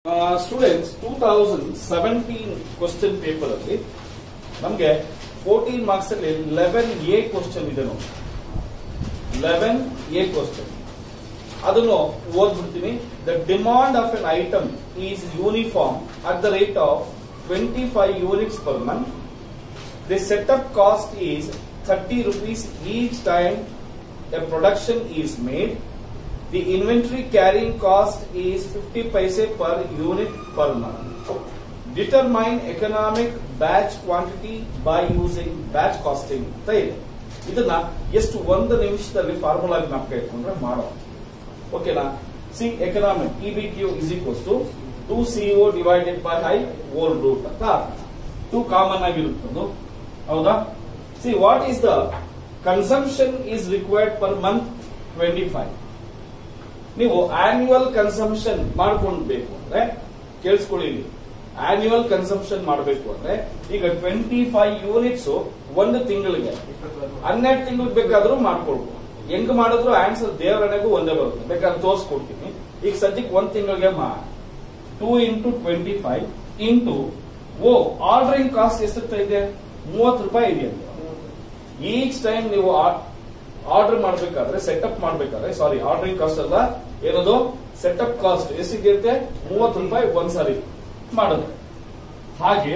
Students two thousand seventeen question paper ಅಲ್ಲಿ ನಮಗೆ fourteen marks ಅಲ್ಲಿ ಲೆವೆನ್ ಎ ಕ್ವಶನ್ ಇದೆ ನೋಡಿ ಲೆವೆನ್ ಎ ಕ್ವಶನ್ ಅದನ್ನು ಓದ್ಬಿಡ್ತೀನಿ the demand of an item is uniform at the rate of twenty five units per month the setup cost is thirty rupees each time a production is made The inventory carrying cost is 50 paise per unit per month. Determine economic batch quantity by using batch costing ಅಂತ ಇದೆ ಇದನ್ನ ಎಷ್ಟು ಒಂದು ನಿಮಿಷದಲ್ಲಿ formula ಜ್ಞಾಪಕ ಇಟ್ಕೊಂಡ್ರೆ ಮಾಡೋ ಓಕೆನಾ C economic E B Q is equals to two CO divided by high whole root ಅಂತ ಟು ಕಾಮನ್ ಆಗಿರುತ್ತದು ಹೌದಾ C what is the consumption is required per month twenty five ನೀವು ಆನ್ಯುವಲ್ ಕನ್ಸಂಪ್ಷನ್ ಮಾಡ್ಕೊಳ್ಬೇಕು ಅಂದ್ರೆ ಕೇಳಿಸ್ಕೊಳ್ಳಿ ಇಲ್ಲಿ ಆನ್ಯುವಲ್ ಕನ್ಸಂಪ್ಷನ್ ಮಾಡಬೇಕು ಅಂದ್ರೆ ಈಗ ಟ್ವೆಂಟಿ ಫೈವ್ ಯೂನಿಟ್ಸ್ ಒಂದು ತಿಂಗಳಿಗೆ ಹನ್ನೆರಡು ತಿಂಗಳಿಗೆ ಬೇಕಾದ್ರೂ ಮಾಡ್ಕೊಳ್ಬೋದು ಹೆಂಗ್ ಮಾಡಿದ್ರು ಆನ್ಸರ್ ದೇವರಣೆಗೂ ಒಂದೇ ಬರುತ್ತೆ ಬೇಕಾದ್ರೆ ತೋರಿಸ್ಕೊಡ್ತೀನಿ ಈಗ ಸದ್ಯಕ್ಕೆ ಒಂದ್ ತಿಂಗಳಿಗೆ two into twenty five into O ordering cost ಎಷ್ಟುತ್ತಾ ಇದೆ ಮೂವತ್ತು ರೂಪಾಯಿ ಇದೆ ಅಂತ ಈಚ್ ಟೈಮ್ ನೀವು ಆರ್ಡರ್ ಮಾಡಬೇಕಾದ್ರೆ ಸೆಟಪ್ ಮಾಡಬೇಕಾದ್ರೆ ಸಾರಿ ಆರ್ಡರಿಂಗ್ ಕಾಸ್ಟ್ ಅಲ್ಲ ಏನದು ಸೆಟಪ್ ಕಾಸ್ಟ್ ಎಷ್ಟಿದೆಯಂತೆ ಮೂವತ್ತು ರೂಪಾಯಿ ಒಂದ್ಸಾರಿ ಮಾಡೋದು ಹಾಗೆ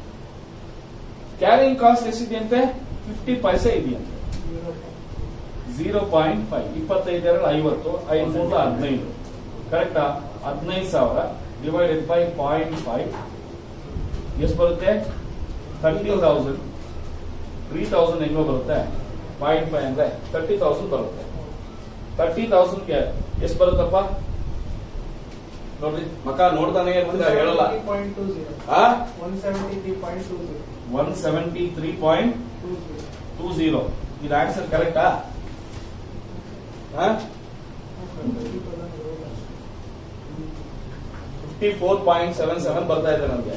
ಕ್ಯಾರಿಂಗ್ ಕಾಸ್ಟ್ ಎಷ್ಟಿದೆಯಂತೆ ಫಿಫ್ಟಿ ಪೈಸೆ ಇದೆಯಂತೆ ಜೀರೋ ಪಾಯಿಂಟ್ ಫೈವ್ ಇಪ್ಪತ್ತೈದು ಎರಡು ಐವತ್ತು ಐದು ಮೂರು ಹದಿನೈದು ಕರೆಕ್ಟಾ ಹದಿನೈದು ಸಾವಿರ ಡಿವೈಡೆಡ್ ಬೈ ಪಾಯಿಂಟ್ ಫೈವ್ ಎಷ್ಟು ಬರುತ್ತೆ ಥರ್ಟಿ ತೌಸಂಡ್ ತ್ರೀ ತೌಸಂಡ್ ಹೆಂಗೋ ಬರುತ್ತೆ ಪಾಯಿಂಟ್ ಫೈವ್ ಅಂದ್ರೆ ತರ್ಟಿ ತೌಸಂಡ್ ಬರುತ್ತೆ ತರ್ಟಿ ತೌಸಂಡ್ಗೆ ಎಷ್ಟು ಬರುತ್ತಪ್ಪ ನೋಡ್ರಿ ಮಕ ನೋಡ್ತಾನೆ ಇರ್ತೀರ ಹೇಳಲ್ಲ ಆ one seventy three point two zero ಇದು ಆನ್ಸರ್ ಕರೆಕ್ಟಾ fifty four point seven seven ಬರ್ತಾ ಇದೆ ನಮ್ಗೆ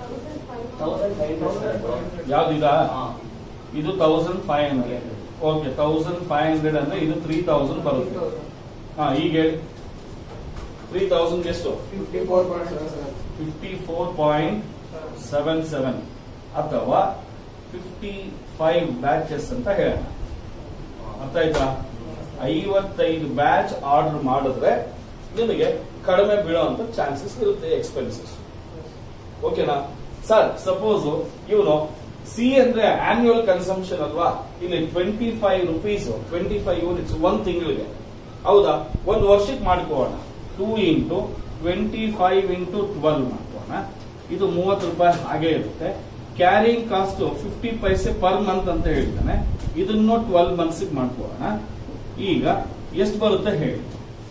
ಯಾವ್ದಿದ ಇದು thousand five hundred okay thousand five hundred ಅಂದ್ರೆ ಇದು ತ್ರೀ ತೌಸಂಡ್ ಬರುತ್ತೆ ಹಾ ಈಗ ಹೇಳಿ ತ್ರೀ ತೌಸಂಡ್ ಎಷ್ಟು fifty four point seven seven ಅಥವಾ ಫಿಫ್ಟಿ ಫೈವ್ ಬ್ಯಾಚಸ್ ಅಂತ ಹೇಳೋಣ ಅರ್ಥ ಆಯ್ತಾ ಐವತ್ತೈದು ಬ್ಯಾಚ್ ಆರ್ಡರ್ ಮಾಡಿದ್ರೆ ನಿಮಗೆ ಕಡಿಮೆ ಬೀಳುವಂತ ಚಾನ್ಸಸ್ ಇರುತ್ತೆ ಎಕ್ಸ್ಪೆನ್ಸಸ್ ಓಕೆನಾ ಸರ್ ಸಪೋಸ್ ಇವನು ಸಿ ಅಂದ್ರೆ ಆನ್ಯುವಲ್ ಕನ್ಸಂಪ್ಷನ್ ಅಲ್ವಾ ಇಲ್ಲಿ twenty five rupees twenty five units ಒಂದ್ ತಿಂಗಳಿಗೆ ಹೌದಾ ಒಂದ್ ವರ್ಷಕ್ಕೆ ಮಾಡ್ಕೋಣ two into twenty five into twelve ಮಾಡ್ಕೋಣ ಇದು ಮೂವತ್ತು ರೂಪಾಯಿ ಹಾಗೆ ಇರುತ್ತೆ carrying cost fifty paise per month ಅಂತ ಹೇಳ್ತಾನೆ ಇದನ್ನು ಟ್ವೆಲ್ವ್ ಮಂತ್ಸ್ ಮಾಡ್ಕೋಣ ಈಗ ಎಷ್ಟು ಬರುತ್ತೆ ಹೇಳಿ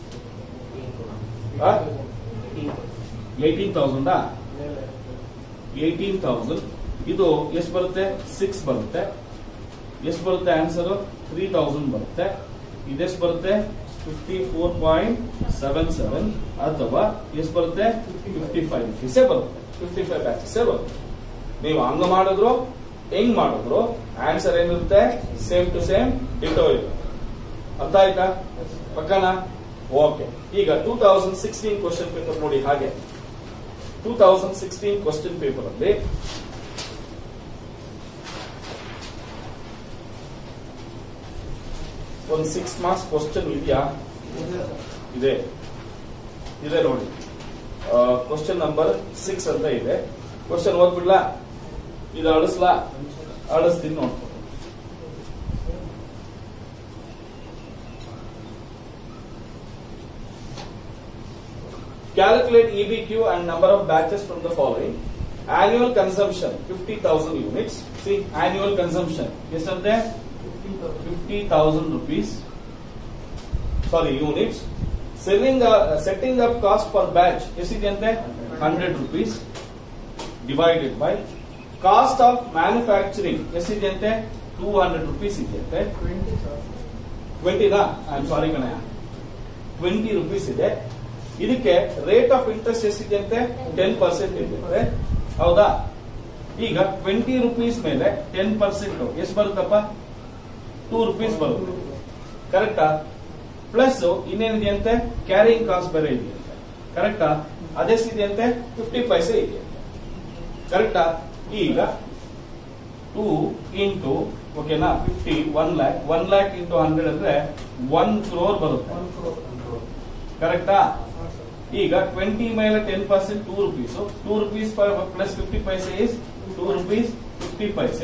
ಏಯ್ಟೀನ್ ತೌಸಂಡಾ ಏಯ್ಟೀನ್ ತೌಸಂಡ್ ಇದು ಎಷ್ಟು ಬರುತ್ತೆ ಸಿಕ್ಸ್ ಬರುತ್ತೆ ಎಷ್ಟು ಬರುತ್ತೆ ಆನ್ಸರ್ ತ್ರೀ ತೌಸಂಡ್ ಬರುತ್ತೆ ಇದೆಷ್ಟು ಬರುತ್ತೆ fifty four point seven seven ಅಥವಾ ಎಷ್ಟು ಬರುತ್ತೆ ಫಿಫ್ಟಿ ಫೈವ್ ರುಪೀಸೇ ಬರುತ್ತೆ ಫಿಫ್ಟಿ ಫೈವ್ ಬ್ಯಾಚಸ್ಸೇ ಬರುತ್ತೆ ನೀವು ಹಂಗ ಮಾಡಿದ್ರು ಹೆಂಗ್ ಮಾಡಿದ್ರು ಆನ್ಸರ್ ಏನಿರುತ್ತೆ ಸೇಮ್ ಟು ಸೇಮ್ ಡಿಟೋ ಇರುತ್ತೆ ಅರ್ಥ ಆಯ್ತಾ ಪಕ್ಕನಾ ಓಕೆ ಈಗ two thousand sixteen question paper ನೋಡಿ ಹಾಗೆ two thousand sixteen question paper ಅಲ್ಲಿ ಒಂದು ಸಿಕ್ಸ್ ಮಾರ್ಕ್ಸ್ ಕ್ವಶನ್ ಇದೆಯಾ ಇದೆ ಇದೆ ನೋಡಿ ಕ್ವಶನ್ ನಂಬರ್ ಸಿಕ್ಸ್ ಅಂತ ಇದೆ ಕ್ವಶನ್ ಓದ್ಬಿಡ್ಲಾ ಇದು ಅಳಿಸ್ಲಾ ಅಳಿಸ್ತೀನಿ ನೋಡ್ಕೊ Calculate EBQ and number of batches from the following. Annual consumption 50,000 units. See, annual consumption. Yes, are there? 50,000 rupees. Sorry, units. Selling, uh, setting up cost per batch. Yes, it 100 rupees divided by cost of manufacturing. Yes, it 200 rupees. ಇದೆ 20 ನಾ I am sorry ಕಣಯ್ಯ twenty rupees ಇದೆ ಇದಕ್ಕೆ rate of interest ಎಷ್ಟಿದೆಯಂತೆ ten percent ಇದೆ ಹೌದಾ ಈಗ twenty rupees ಮೇಲೆ ಟೆನ್ ಪರ್ಸೆಂಟ್ ಎಷ್ಟು ಬರುತ್ತಪ್ಪ ಟೂ ರುಪೀಸ್ ಬರುತ್ತೆ ಕರೆಕ್ಟಾ ಪ್ಲಸ್ ಇನ್ನೇನಿದೆಯಂತೆ ಕ್ಯಾರಿಂಗ್ ಕಾಸ್ಟ್ ಬೇರೆ ಇದೆಯಂತೆ ಕರೆಕ್ಟಾ ಅದೆಷ್ಟಿದೆ ಅಂತೆ ಫಿಫ್ಟಿ ಪೈಸೆ ಇದೆ ಕರೆಕ್ಟಾ ಈಗ ಟೂ ಇಂಟು ಓಕೆನಾ fifty one lakh one lakh into hundred ಅಂದ್ರೆ ಒನ್ ಕ್ರೋರ್ ಬರುತ್ತೆ ಕರೆಕ್ಟಾ ಈಗ ಟ್ವೆಂಟಿ ಮೇಲೆ ten percent two rupees two rupees plus fifty paise is two rupees fifty paise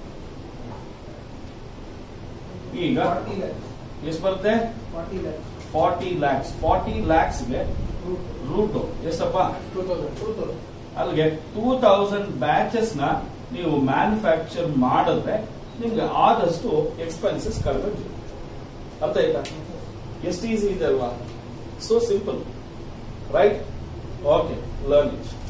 ಈಗ ಎಷ್ಟು ಬರುತ್ತೆ ಫಾರ್ಟಿ ಲ್ಯಾಕ್ಸ್ ಫಾರ್ಟಿ ಲ್ಯಾಕ್ಸ್ಗೆ ರೂಟ್ ಎಷ್ಟಪ್ಪ ಅಲ್ಲಿಗೆ ಟೂ ತೌಸಂಡ್ ಬ್ಯಾಚಸ್ ನ ನೀವು ಮ್ಯಾನುಫ್ಯಾಕ್ಚರ್ ಮಾಡಿದ್ರೆ ನಿಮ್ಗೆ ಆದಷ್ಟು ಎಕ್ಸ್ಪೆನ್ಸಸ್ ಕಡಿಮೆ ಬೀಳುತ್ತೆ. ಅರ್ಥ ಆಯ್ತಾ ಎಷ್ಟು ಈಸಿ ಇದೆ ಅಲ್ವಾ so simple right okay learn it